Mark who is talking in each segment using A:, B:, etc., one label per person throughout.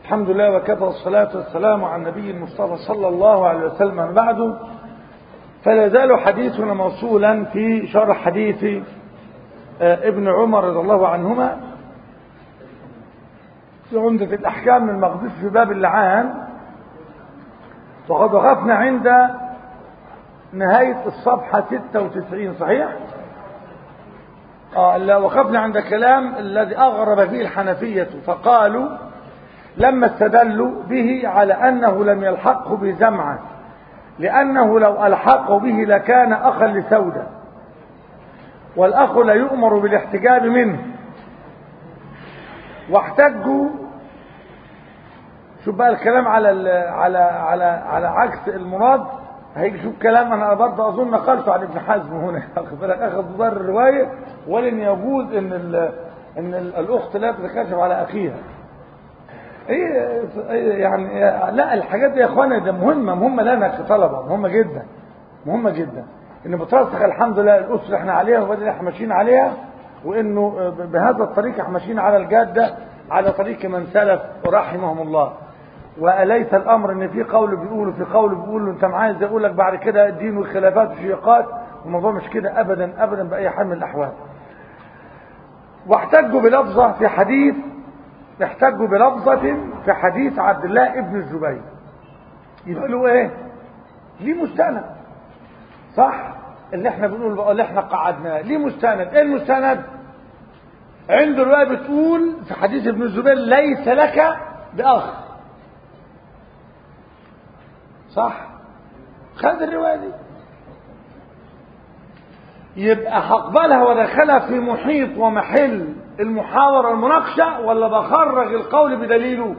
A: الحمد لله وكفى والصلاة والسلام على النبي المصطفى صلى الله عليه وسلم بعد فلا يزال حديثنا موصولا في شرح حديث ابن عمر رضي الله عنهما في عمدة الأحكام من المقدس في باب اللعان وقد وقفنا عند نهاية الصفحة 96 صحيح؟ آه وقفنا عند كلام الذي أغرب فيه الحنفية فقالوا لما استدلوا به على أنه لم يلحقه بزمعة لأنه لو ألحقه به لكان أخا لسودة والأخ لا يؤمر بالاحتجاب منه واحتجوا شوف بقى الكلام على على على على عكس المراد هيجي شوف كلام انا برضه اظن نقلته عن ابن حزم هنا اخذ بالك اخذ ضر الروايه ولن يجوز ان ال ان ال الاخت لا تتكشف على اخيها ايه يعني لا الحاجات دي يا اخوانا ده مهمه مهمه لنا كطلبه مهمه جدا مهمه جدا ان بترسخ الحمد لله الاسره احنا عليها وبعدين احنا ماشيين عليها وانه بهذا الطريق احنا ماشيين على الجاده على طريق من سلف رحمهم الله واليس الامر ان في قول بيقولوا في قول بيقولوا انت معايا زي اقول لك بعد كده الدين والخلافات والشيقات الموضوع مش كده ابدا ابدا باي حال من الاحوال واحتجوا بلفظه في حديث احتجوا بلفظه في حديث عبد الله ابن الزبير يبقى له ايه ليه مستند صح اللي احنا بنقول اللي احنا قعدناه ليه مستند ايه المستند عنده روايه بتقول في حديث ابن الزبير ليس لك باخ صح خد الروايه دي يبقى هقبلها وادخلها في محيط ومحل المحاورة والمناقشة ولا بخرج القول بدليله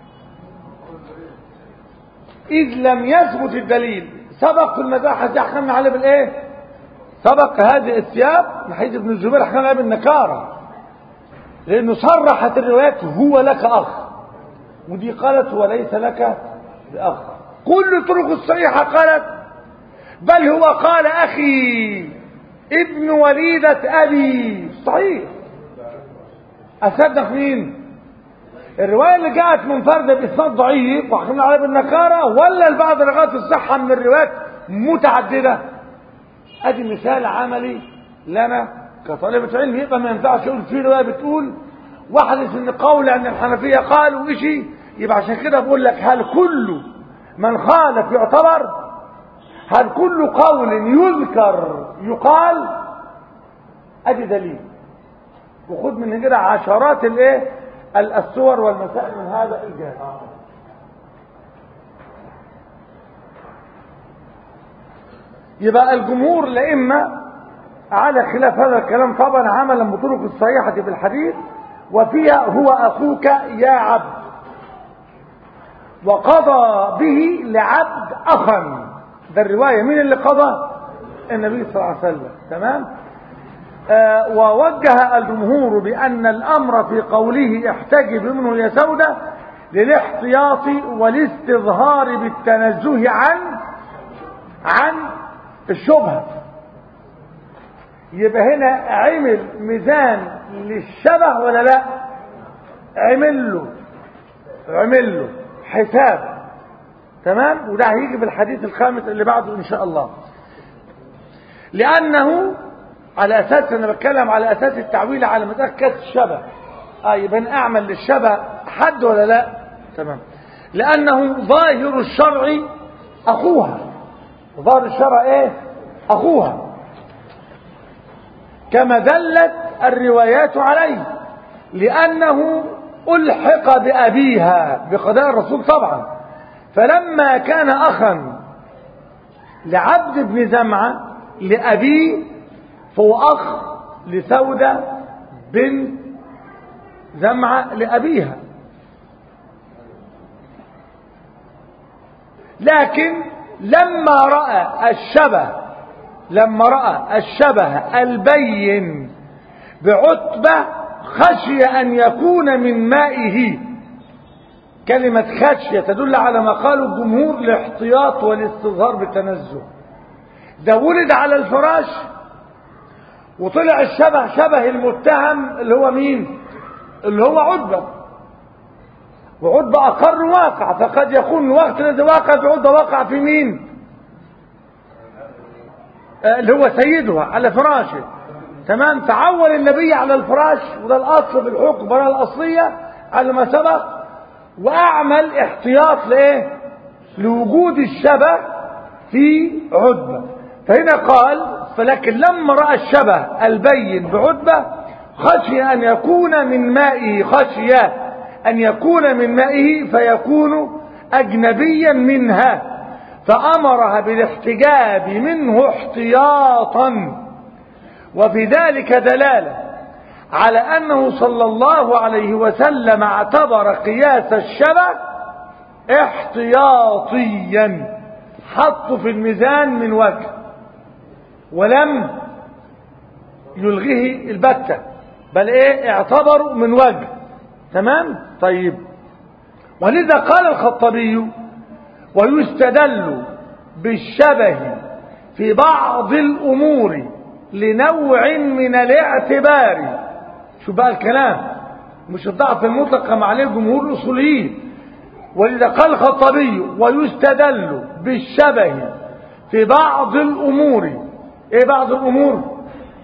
A: إذ لم يثبت الدليل سبق في المباحث دي حكمنا عليه بالإيه؟ سبق هذه الثياب من حيث ابن الزبير حكمنا عليه بالنكارة لأنه صرحت الروايات هو لك أخ ودي قالت وليس لك بأخ كل طرق الصحيحة قالت بل هو قال أخي ابن وليدة أبي صحيح أصدق مين الرواية اللي جاءت منفردة بإسناد ضعيف وحكمنا عليها بالنكارة ولا البعض رغات الصحة من الروايات متعددة أدي مثال عملي لنا كطالبة علم يبقى ما ينفعش يقول في رواية بتقول واحدث ان قول ان الحنفية قالوا إشي يبقى عشان كده بقول لك هل كل من خالف يعتبر هل كل قول يذكر يقال ادي دليل وخذ من كده عشرات الايه الصور والمسائل من هذا الجانب يبقى الجمهور الائمه على خلاف هذا الكلام طبعا عملا بطرق الصحيحه في الحديث وفيها هو اخوك يا عبد وقضى به لعبد اخا ده الروايه مين اللي قضى النبي صلى الله عليه وسلم تمام آه ووجه الجمهور بأن الأمر في قوله احتجب منه يا سودة للاحتياط والاستظهار بالتنزه عن عن الشبهة يبقى هنا عمل ميزان للشبه ولا لا عمل له عمل له حساب تمام وده هيجي في الحديث الخامس اللي بعده ان شاء الله لانه على اساس انا بتكلم على اساس التعويل على مساله كاس الشبه اه يبقى انا اعمل للشبه حد ولا لا تمام لانه ظاهر الشرع اخوها ظاهر الشرع ايه اخوها كما دلت الروايات عليه لانه الحق بابيها بقضاء الرسول طبعا فلما كان اخا لعبد بن زمعه لابيه فهو أخ لسودة بنت زمعة لأبيها لكن لما رأى الشبه لما رأى الشبه البين بعتبة خشي أن يكون من مائه كلمة خشية تدل على ما قاله الجمهور الاحتياط والاستظهار بالتنزه ده ولد على الفراش وطلع الشبه شبه المتهم اللي هو مين اللي هو عتبة وعتبة أقر واقع فقد يكون الوقت الذي وقع في عتبة وقع في مين آه، اللي هو سيدها على فراشه تمام تعول النبي على الفراش وده الأصل في الحكم براءة الأصلية على ما سبق وأعمل احتياط لإيه لوجود الشبه في عتبة فهنا قال فلكن لما رأى الشبه البين بعتبة خشي أن يكون من مائه خشي أن يكون من مائه فيكون أجنبيا منها فأمرها بالاحتجاب منه احتياطا وفي ذلك دلالة على أنه صلى الله عليه وسلم اعتبر قياس الشبه احتياطيا حطه في الميزان من وجه ولم يلغيه البتة بل ايه اعتبروا من وجه تمام طيب ولذا قال الخطبي ويستدل بالشبه في بعض الأمور لنوع من الاعتبار شو بقى الكلام مش الضعف المطلق كما عليه جمهور الأصوليين ولذا قال الخطبي ويستدل بالشبه في بعض الأمور ايه بعض الأمور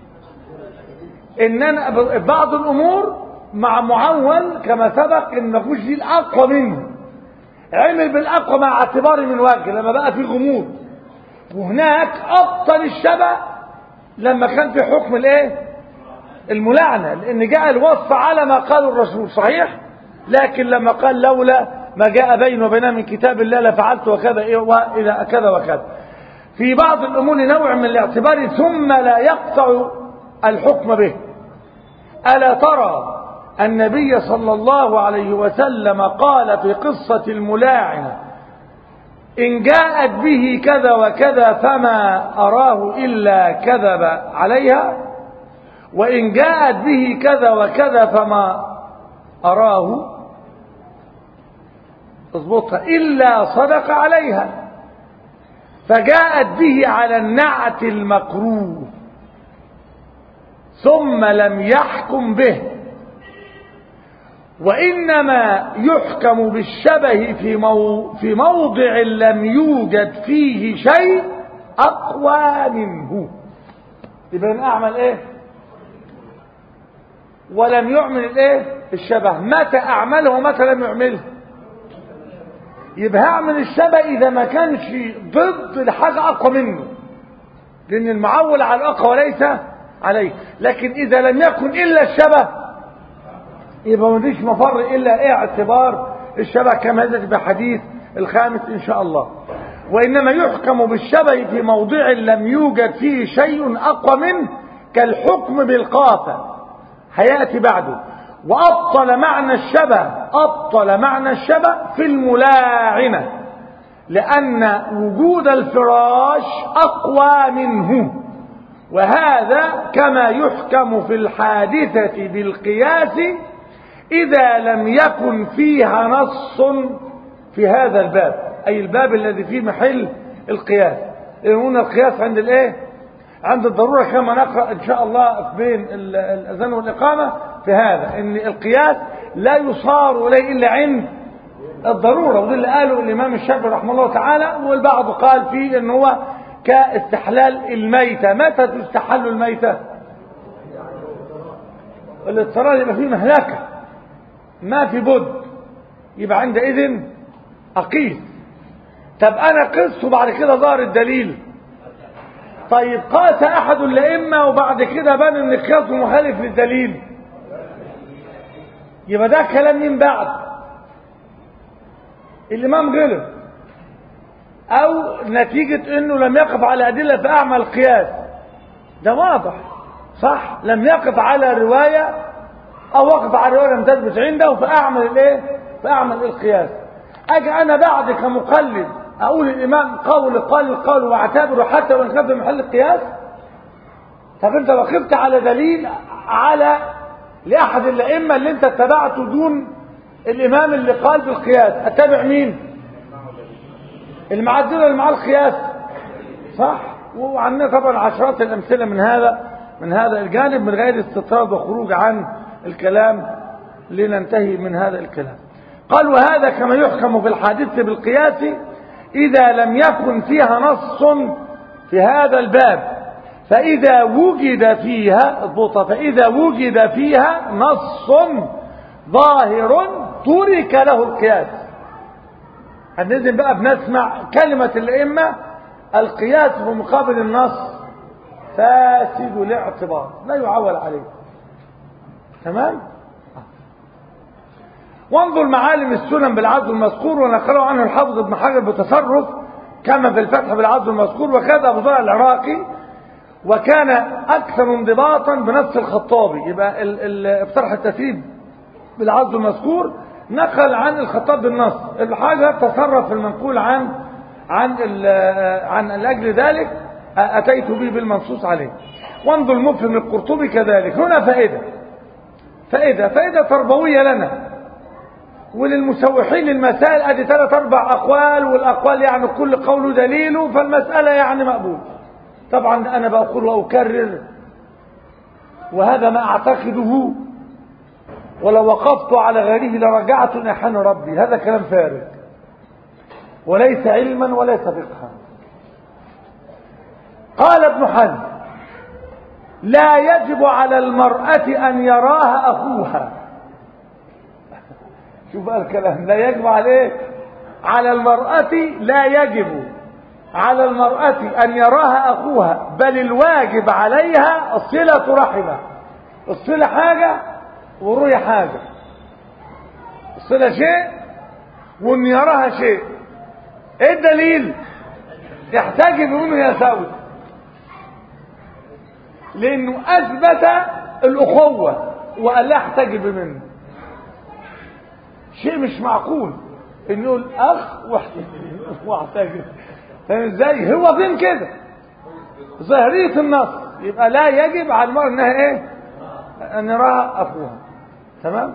A: ان انا بعض الأمور مع معول كما سبق ان ما فيهوش دي الأقوى منه عمل بالأقوى مع اعتباره من وجه لما بقى في غموض وهناك أبطل الشبه لما كان في حكم الايه الملعنة لأن جاء الوصف على ما قال الرسول صحيح لكن لما قال لولا ما جاء بين وبينها من كتاب الله لفعلت وكذا إيه وإلى كذا وكذا في بعض الأمور نوع من الاعتبار ثم لا يقطع الحكم به ألا ترى النبي صلى الله عليه وسلم قال في قصة الملاعنة إن جاءت به كذا وكذا فما أراه إلا كذب عليها وإن جاءت به كذا وكذا فما أراه اضبطها إلا صدق عليها فجاءت به على النعت المكروه ثم لم يحكم به وإنما يحكم بالشبه في, مو في موضع لم يوجد فيه شيء أقوى منه يبقى أعمل إيه ولم يعمل الإيه الشبه متى أعمله ومتى لم يعمله يبقى هعمل الشبه إذا ما كانش ضد لحاجة أقوى منه لأن المعول على الأقوى وليس عليه لكن إذا لم يكن إلا الشبه يبقى ما فيش مفر إلا إيه اعتبار الشبه كما يجب بحديث الخامس إن شاء الله وإنما يحكم بالشبه في موضع لم يوجد فيه شيء أقوى منه كالحكم بالقافة هيأتي بعده وأبطل معنى الشبه أبطل معنى الشبه في الملاعنة لأن وجود الفراش أقوى منه وهذا كما يحكم في الحادثة بالقياس إذا لم يكن فيها نص في هذا الباب أي الباب الذي فيه محل القياس هنا القياس عند الايه عند الضرورة كما نقرأ إن شاء الله بين الأذان والإقامة في هذا إن القياس لا يصار إليه إلا عند الضرورة وده اللي قاله الإمام الشافعي رحمه الله تعالى والبعض قال فيه إن هو كاستحلال الميتة متى تستحل الميتة الاضطرار يبقى فيه مهلكة ما في بد يبقى عندئذ أقيس طب أنا قست وبعد كده ظهر الدليل طيب قاس أحد الأئمة وبعد كده بان إن قياسه مخالف للدليل يبقى ده كلام مين بعد الإمام غلط أو نتيجة إنه لم يقف على أدلة فأعمل القياس ده واضح صح لم يقف على رواية أو وقف على رواية لم تثبت عنده فأعمل الإيه فأعمل القياس أجي أنا بعد كمقلد أقول الإمام قول قال القول واعتبره حتى وإن كان في محل القياس طب أنت وقفت على دليل على لأحد الأئمة اللي أنت اتبعته دون الإمام اللي قال بالقياس أتبع مين المعدلة اللي معاه القياس صح وعندنا طبعا عشرات الأمثلة من هذا من هذا الجانب من غير استطراد وخروج عن الكلام لننتهي من هذا الكلام قال وهذا كما يحكم في الحادث بالقياس إذا لم يكن فيها نص في هذا الباب فإذا وجد فيها اضبطها فإذا وجد فيها نص ظاهر ترك له القياس هننزل بقى بنسمع كلمة الأئمة القياس في مقابل النص فاسد الاعتبار لا يعول عليه تمام وانظر معالم السنن بالعدل المذكور ونقله عنه الحافظ ابن حجر بتصرف كما في الفتح بالعدل المذكور وكذا ابو ذر العراقي وكان اكثر انضباطا بنفس الخطابي يبقى افترح التسريب بالعدل المذكور نقل عن الخطاب بالنص ابن حجر تصرف في المنقول عن عن عن لاجل ذلك اتيت به بالمنصوص عليه وانظر المفهم القرطبي كذلك هنا فائده فائده فائده تربويه لنا وللمسوحين المسائل ادي ثلاث اربع اقوال والاقوال يعني كل قول دليله فالمساله يعني مقبول طبعا انا بقول واكرر وهذا ما اعتقده ولو وقفت على غيره لرجعت نحن ربي هذا كلام فارغ وليس علما وليس فقها قال ابن حزم لا يجب على المرأة أن يراها أخوها شوف بقى الكلام لا يجب عليه على المرأة لا يجب على المرأة أن يراها أخوها بل الواجب عليها صلة رحمة الصلة حاجة والرؤية حاجة الصلة شيء وان يراها شيء ايه الدليل يحتاج منه يا سود لانه اثبت الاخوة وقال لا احتجب منه شيء مش معقول انه يقول اخ واحتجب فاهم ازاي هو فين كده ظاهرية النص يبقى لا يجب على المرأة انها ايه ان يراها اخوها تمام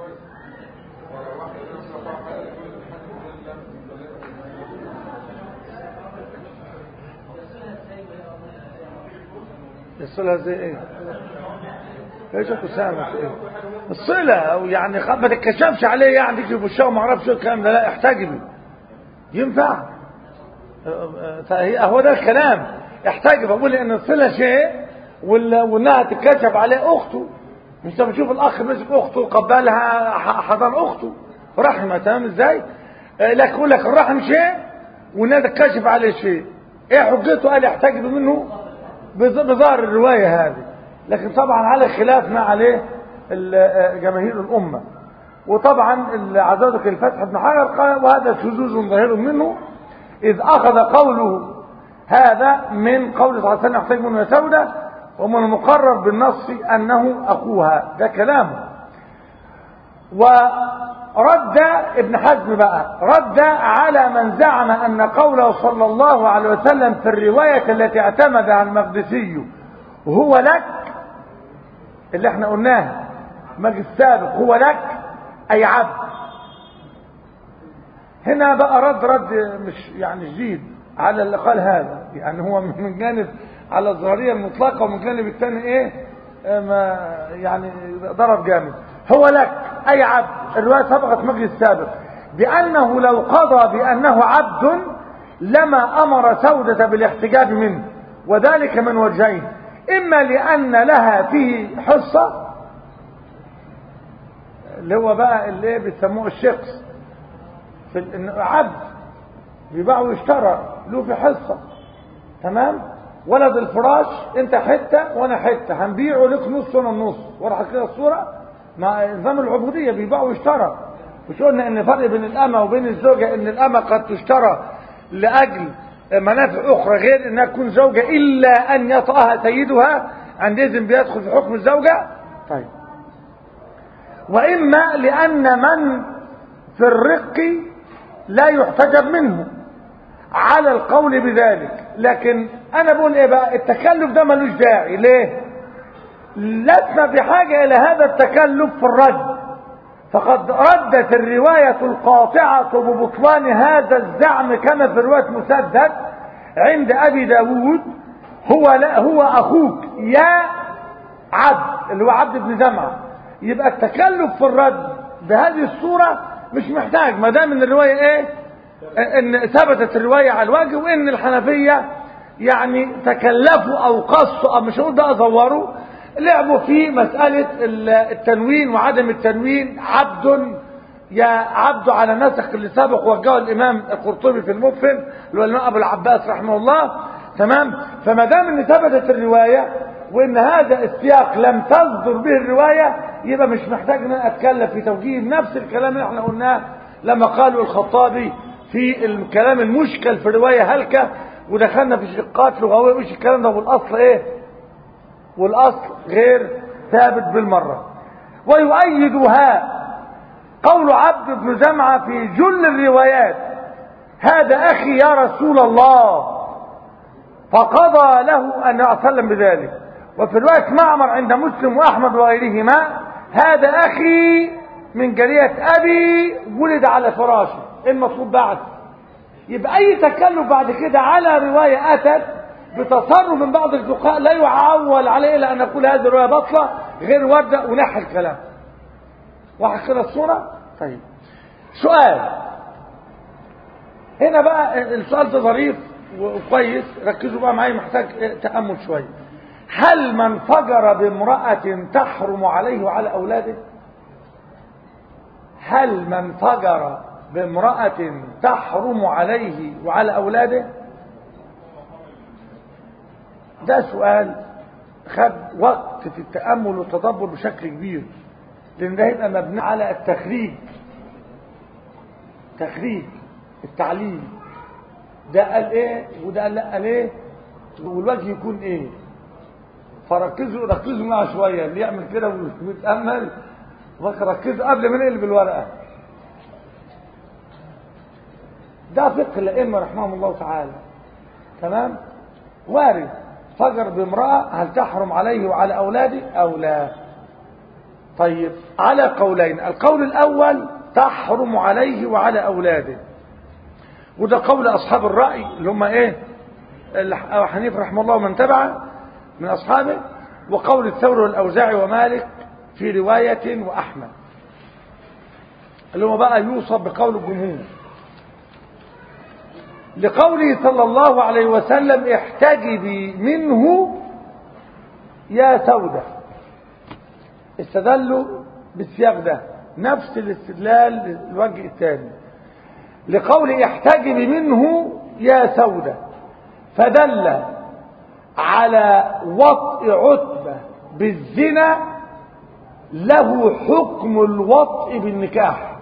A: الصلة زي ايه ايش اسامه ايه الصلة او يعني ما تتكشفش عليه يعني تجي في الشو ما اعرفش الكلام ده لا احتجبي ينفع فهي هو ده الكلام احتجب بقول ان الصلة شيء وانها تتكشف عليه اخته مش بتشوف الاخ مسك اخته قبلها حضن اخته رحمه تمام ازاي لكن يقول لك الرحم شيء وانها تتكشف عليه شيء ايه حجته قال يحتجب منه بظاهر الروايه هذه لكن طبعا على خلاف ما عليه جماهير الامه وطبعا عزازك الفتح ابن حجر قال وهذا شذوذ ظاهر منه اذ اخذ قوله هذا من قول صلى الله عليه وسلم يحتاج منه سودة ومن المقرر بالنص أنه أخوها ده كلامه ورد ابن حزم بقى رد على من زعم أن قوله صلى الله عليه وسلم في الرواية التي اعتمدها المقدسي هو لك اللي احنا قلناها مجلس السابق هو لك أي عبد هنا بقى رد رد مش يعني جديد على اللي قال هذا يعني هو من جانب على الظاهريه المطلقه ومن الجانب الثاني ايه ما يعني ضرب جامد هو لك اي عبد الروايه سبقت مجلس سابق بانه لو قضى بانه عبد لما امر سوده بالاحتجاب منه وذلك من وجهين اما لان لها فيه حصه اللي هو بقى اللي بيسموه الشخص في عبد بيباع ويشترى له في حصه تمام ولد الفراش انت حته وانا حته هنبيعه لك نص وانا نص وراح كده الصوره مع نظام العبوديه بيباع ويشترى مش قلنا ان فرق بين الامه وبين الزوجه ان الامه قد تشترى لاجل منافع اخرى غير انها تكون زوجه الا ان يطأها سيدها عندئذ بيدخل في حكم الزوجه طيب واما لان من في الرق لا يحتجب منه على القول بذلك لكن انا بقول ايه بقى التكلف ده ملوش داعي ليه لسنا بحاجة الى هذا التكلف في الرد فقد ردت الرواية القاطعة ببطلان هذا الزعم كما في رواية مسدد عند ابي داود هو لا هو اخوك يا عبد اللي هو عبد بن زمعة يبقى التكلف في الرد بهذه الصورة مش محتاج ما دام ان الروايه ايه ان ثبتت الروايه على الوجه وان الحنفيه يعني تكلفوا او قصوا او مش هقول ده ازوروا لعبوا في مساله التنوين وعدم التنوين عبد يا عبد على نسق اللي سبق وجهه الامام القرطبي في المفهم اللي هو الامام ابو العباس رحمه الله تمام فما دام ان ثبتت الروايه وان هذا السياق لم تصدر به الروايه يبقى مش محتاج ان انا اتكلم في توجيه نفس الكلام اللي احنا قلناه لما قالوا الخطابي في الكلام المشكل في الروايه هلكه ودخلنا في شقات لغويه وش الكلام ده والاصل ايه والاصل غير ثابت بالمره ويؤيدها قول عبد بن جمعه في جل الروايات هذا اخي يا رسول الله فقضى له ان يعسلم بذلك وفي روايه معمر عند مسلم واحمد وغيرهما هذا اخي من جرية ابي ولد على فراشه ايه المطلوب بعد يبقى اي تكلف بعد كده على رواية اتت بتصرف من بعض الفقهاء لا يعول عليه الا ان نقول هذه الرواية بطلة غير واردة ونحي الكلام واحد كده الصورة طيب سؤال هنا بقى السؤال ده ظريف وكويس ركزوا بقى معايا محتاج تأمل شوية هل من فجر بامرأة تحرم عليه وعلى أولاده هل من فجر بامرأة تحرم عليه وعلى أولاده ده سؤال خد وقت في التأمل والتدبر بشكل كبير لأن ده هيبقى مبني على التخريج تخريج التعليم ده قال ايه وده قال لا قال ايه والوجه يكون ايه فركزوا ركزوا معاه شويه اللي يعمل كده ويتامل ركزوا قبل ما نقلب الورقه ده فقه الائمه رحمهم الله تعالى تمام وارد فجر بامراه هل تحرم عليه وعلى اولاده او لا طيب على قولين القول الاول تحرم عليه وعلى اولاده وده قول اصحاب الراي اللي هم ايه ابو حنيفه رحمه الله ومن تبعه من اصحابه وقول الثور والاوزاعي ومالك في روايه واحمد اللي هو بقى يوصف بقول الجمهور لقوله صلى الله عليه وسلم احتجبي منه يا سودة استدلوا بالسياق ده نفس الاستدلال للوجه الثاني لقول احتجبي منه يا سودة فدل على وطء عتبة بالزنا له حكم الوطء بالنكاح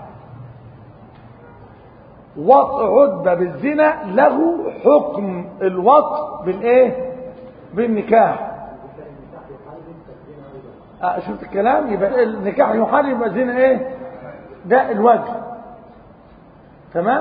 A: وطء عتبة بالزنا له حكم الوطء بالايه بالنكاح آه شفت الكلام يبقى النكاح يحرم يبقى الزنا ايه ده الوجه تمام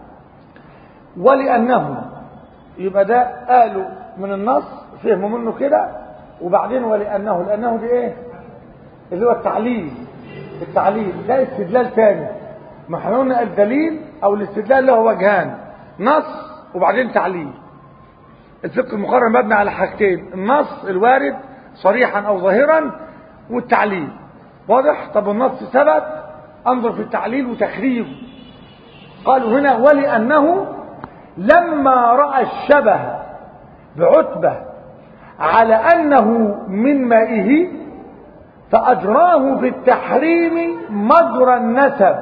A: ولانه يبقى ده قالوا من النص فهموا منه كده وبعدين ولانه لانه دي ايه اللي هو التعليل التعليل ده استدلال تاني ما احنا قلنا الدليل او الاستدلال له وجهان نص وبعدين تعليل الفقه المقرر مبني على حاجتين النص الوارد صريحا او ظاهرا والتعليل واضح طب النص ثبت انظر في التعليل وتخريجه قالوا هنا ولانه لما راى الشبه بعتبه على انه من مائه فاجراه في التحريم مجرى النسب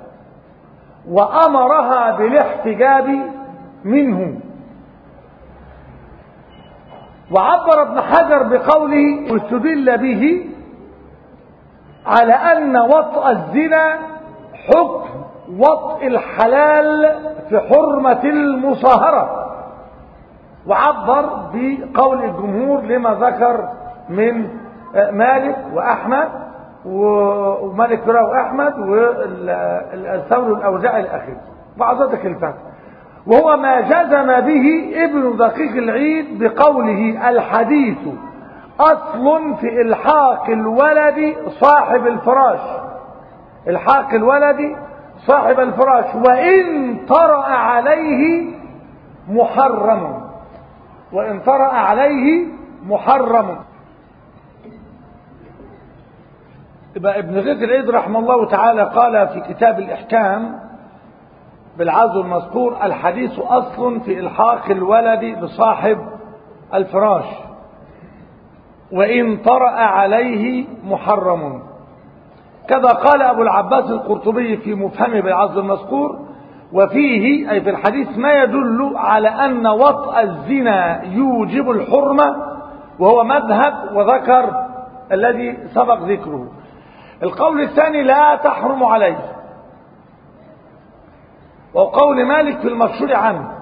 A: وامرها بالاحتجاب منه وعبر ابن حجر بقوله واستدل به على ان وطء الزنا حكم وطء الحلال في حرمة المصاهرة وعبر بقول الجمهور لما ذكر من مالك وأحمد ومالك فرا وأحمد والثور الأوزاعي الأخير بعض ذلك الفتح وهو ما جزم به ابن دقيق العيد بقوله الحديث أصل في إلحاق الولد صاحب الفراش إلحاق الولد صاحب الفراش وإن طرأ عليه محرم وإن طرأ عليه محرم يبقى ابن غيث العيد رحمه الله تعالى قال في كتاب الإحكام بالعزو المذكور الحديث أصل في إلحاق الولد بصاحب الفراش وإن طرأ عليه محرم كذا قال أبو العباس القرطبي في مفهمه بالعزو المذكور وفيه أي في الحديث ما يدل على أن وطأ الزنا يوجب الحرمة وهو مذهب وذكر الذي سبق ذكره القول الثاني لا تحرم عليه وقول مالك في المشهور عنه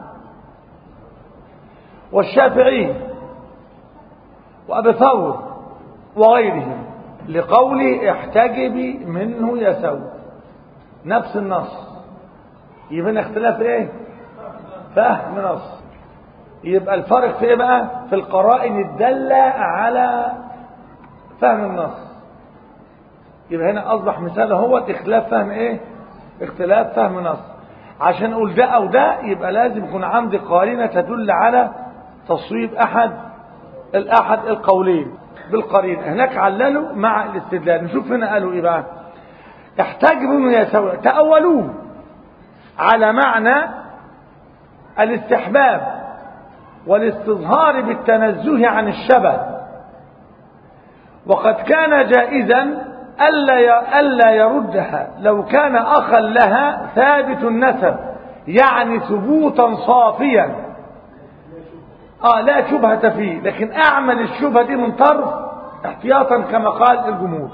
A: والشافعي وأبي ثور وغيرهم لقوله احتجبي منه يسوع نفس النص يبقى اختلاف ايه فهم نص يبقى الفرق في ايه بقى في القرائن الدالة على فهم النص يبقى هنا اصبح مثال هو اختلاف فهم ايه اختلاف فهم نص عشان اقول ده او ده يبقى لازم يكون عندي قرينه تدل على تصويب احد الاحد القولين بالقرينه هناك عللوا مع الاستدلال نشوف هنا قالوا ايه بقى احتاج بهم يسوع تاولوه على معنى الاستحباب والاستظهار بالتنزه عن الشبه وقد كان جائزا ألا ألا يردها لو كان أخا لها ثابت النسب يعني ثبوتا صافيا آه لا شبهة فيه لكن أعمل الشبهة دي من طرف احتياطا كما قال الجمهور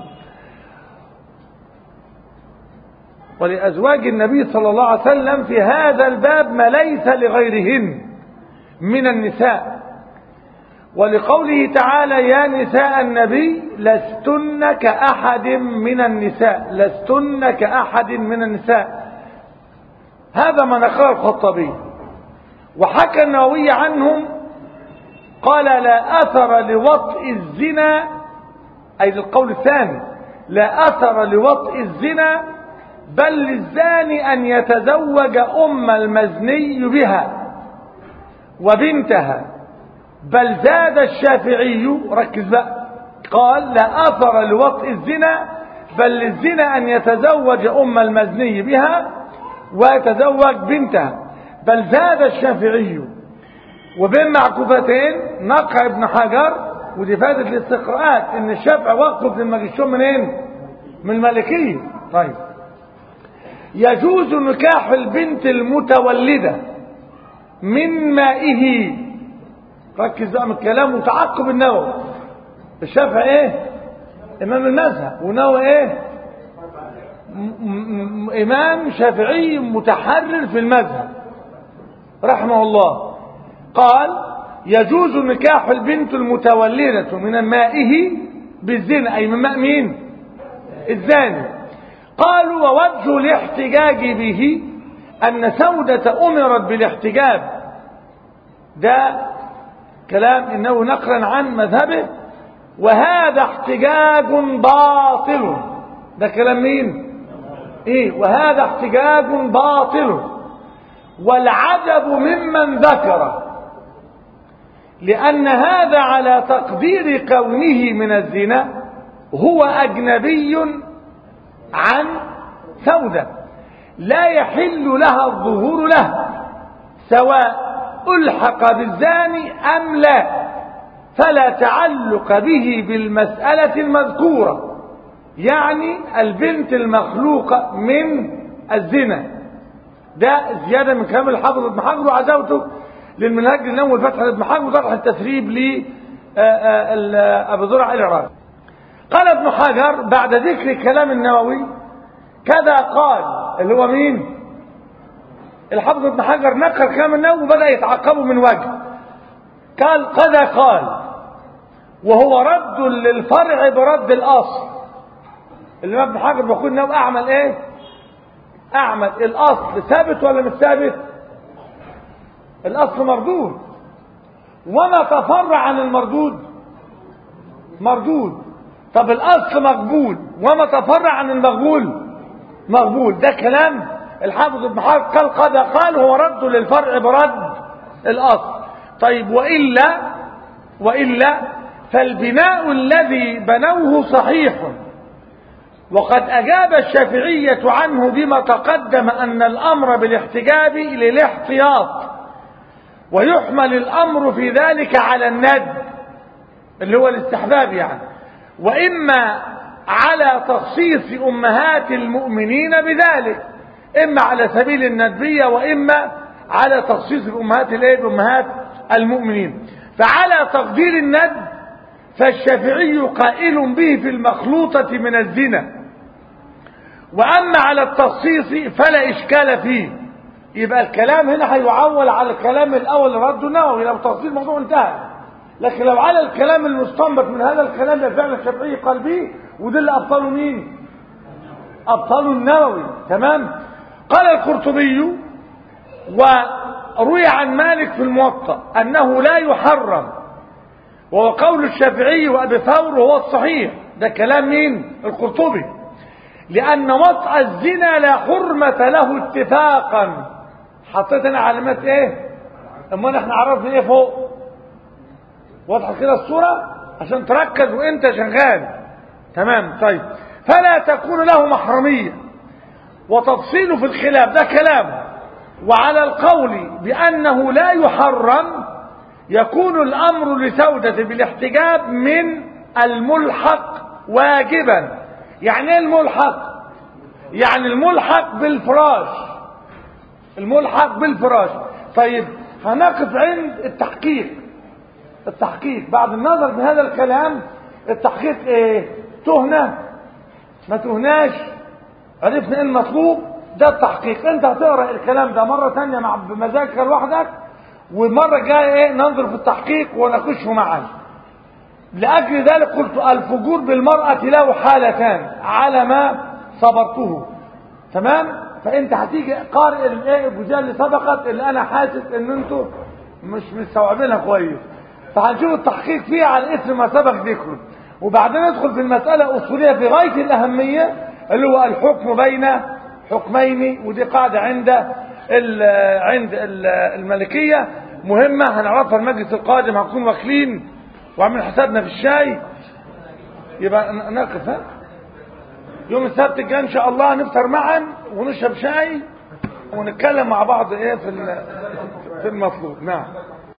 A: ولأزواج النبي صلى الله عليه وسلم في هذا الباب ما ليس لغيرهن من النساء ولقوله تعالى يا نساء النبي لستن كأحد من النساء لستن كأحد من النساء هذا ما نقل الخطابي وحكى النووي عنهم قال لا أثر لوطء الزنا أي للقول الثاني لا أثر لوطء الزنا بل للزاني أن يتزوج أم المزني بها وبنتها بل زاد الشافعي ركز بقى قال لا أثر لوطء الزنا بل للزنا أن يتزوج أم المزني بها ويتزوج بنتها بل زاد الشافعي وبين معكوفتين نقع ابن حجر ودي فائدة الاستقراءات ان الشافعي وقف للمجشون منين من المالكية طيب يجوز نكاح البنت المتولدة من مائه ركز بقى من الكلام وتعقب النووي الشافعي ايه امام المذهب ونووي ايه امام شافعي متحرر في المذهب رحمه الله قال يجوز نكاح البنت المتولدة من مائه بالزنا أي من ماء مين الزاني قالوا ووجه الاحتجاج به أن سودة أمرت بالاحتجاب ده كلام إنه نقلا عن مذهبه وهذا احتجاج باطل ده كلام مين ايه وهذا احتجاج باطل والعجب ممن ذكره لأن هذا على تقدير كونه من الزنا هو أجنبي عن سودة لا يحل لها الظهور له سواء ألحق بالزاني أم لا فلا تعلق به بالمسألة المذكورة يعني البنت المخلوقة من الزنا ده زيادة من كلام الحافظ ابن حجر وعزوته للمنهج النووي والفتح ابن حجر وفتح التسريب ل ابو زرع العراقي قال ابن حجر بعد ذكر كلام النووي كذا قال اللي هو مين الحافظ ابن حجر نقل كلام النووي وبدا يتعقبه من وجه قال كذا قال وهو رد للفرع برد الاصل اللي ابن حجر بيقول النووي اعمل ايه اعمل الاصل ثابت ولا مش ثابت الاصل مردود وما تفرع عن المردود مردود طب الاصل مقبول وما تفرع عن المقبول مقبول ده كلام الحافظ ابن حجر قال قد قال هو رد للفرع برد الاصل طيب والا والا فالبناء الذي بنوه صحيح وقد أجاب الشافعية عنه بما تقدم أن الأمر بالاحتجاب للاحتياط ويحمل الأمر في ذلك على الند اللي هو الاستحباب يعني وإما على تخصيص أمهات المؤمنين بذلك إما على سبيل الندبية وإما على تخصيص الأمهات الايه بأمهات المؤمنين فعلى تقدير الند فالشافعي قائل به في المخلوطة من الزنا وأما على التخصيص فلا إشكال فيه يبقى الكلام هنا هيعول على الكلام الأول اللي رده النووي لو تخصيص الموضوع انتهى لكن لو على الكلام المستنبط من هذا الكلام ده فعلا الشافعي قال به وده اللي أبطله مين؟ أبطله النووي تمام؟ قال القرطبي وروي عن مالك في الموطأ أنه لا يحرم وهو قول الشافعي وأبي ثور وهو الصحيح ده كلام مين القرطبي لأن وطأ الزنا لا حرمة له اتفاقا حطيت انا علامات ايه امال احنا عرفنا ايه فوق واضحه كده الصوره عشان تركز وانت شغال تمام طيب فلا تكون له محرميه وتفصيله في الخلاف ده كلام وعلى القول بأنه لا يحرم يكون الأمر لسودة بالاحتجاب من الملحق واجبا يعني ايه الملحق يعني الملحق بالفراش الملحق بالفراش طيب هنقف عند التحقيق التحقيق بعد النظر في هذا الكلام التحقيق ايه تهنة ما تهناش عرفنا ايه المطلوب ده التحقيق انت هتقرا الكلام ده مره ثانيه مع بمزاجك لوحدك والمره الجايه ايه ننظر في التحقيق ونخشه معا لاجل ذلك قلت الفجور بالمراه له حالتان على ما صبرته تمام فانت هتيجي قارئ الايه الجزئيه اللي سبقت اللي انا حاسس ان انتوا مش مستوعبينها كويس فهنشوف التحقيق فيها على اثر ما سبق ذكره وبعدين ندخل في المساله اصوليه في غايه الاهميه اللي هو الحكم بين حكمين ودي قاعده عند ال عند ال الملكيه مهمه هنعرفها المجلس القادم هنكون واكلين وعاملين حسابنا في الشاي يبقى نقف ها يوم السبت الجاي ان شاء الله نفطر معا ونشرب شاي ونتكلم مع بعض ايه في في المطلوب نعم